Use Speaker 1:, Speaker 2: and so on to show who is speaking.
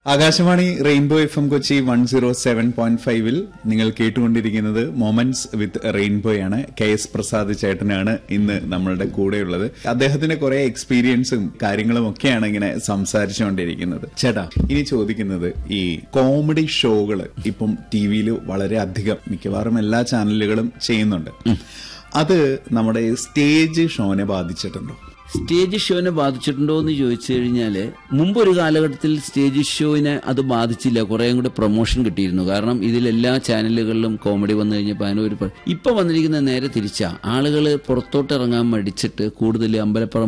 Speaker 1: Akashvani rainbow F M Kochi one zero seven point ഫൈവിൽ നിങ്ങൾ കേട്ടുകൊണ്ടിരിക്കുന്നത് മൊമെന്റ്സ് വിത്ത് റെയിൻബോയാണ് കെ എസ് പ്രസാദ് ചേട്ടനാണ് ഇന്ന് നമ്മളുടെ കൂടെയുള്ളത് അദ്ദേഹത്തിന്റെ കുറെ എക്സ്പീരിയൻസും കാര്യങ്ങളും ഒക്കെയാണ് ഇങ്ങനെ സംസാരിച്ചുകൊണ്ടിരിക്കുന്നത് ചേട്ടാ ഇനി ചോദിക്കുന്നത് ഈ കോമഡി ഷോകൾ ഇപ്പം ടി വിയിൽ വളരെ അധികം മിക്കവാറും എല്ലാ ചാനലുകളും ചെയ്യുന്നുണ്ട് അത് നമ്മുടെ സ്റ്റേജ് ഷോനെ ബാധിച്ചിട്ടുണ്ടോ
Speaker 2: സ്റ്റേജ് ഷോനെ ബാധിച്ചിട്ടുണ്ടോ എന്ന് ചോദിച്ചു കഴിഞ്ഞാൽ മുമ്പൊരു കാലഘട്ടത്തിൽ സ്റ്റേജ് ഷോയിനെ അത് ബാധിച്ചില്ല കുറേ കൂടെ പ്രൊമോഷൻ കിട്ടിയിരുന്നു കാരണം ഇതിലെല്ലാ ചാനലുകളിലും കോമഡി വന്നു കഴിഞ്ഞപ്പോൾ അതിനൊരു പ്ര- ഇപ്പൊ വന്നിരിക്കുന്ന നേരെ തിരിച്ചാ ആളുകൾ പുറത്തോട്ട് ഇറങ്ങാൻ മടിച്ചിട്ട് കൂടുതൽ അമ്പലപ്പുറം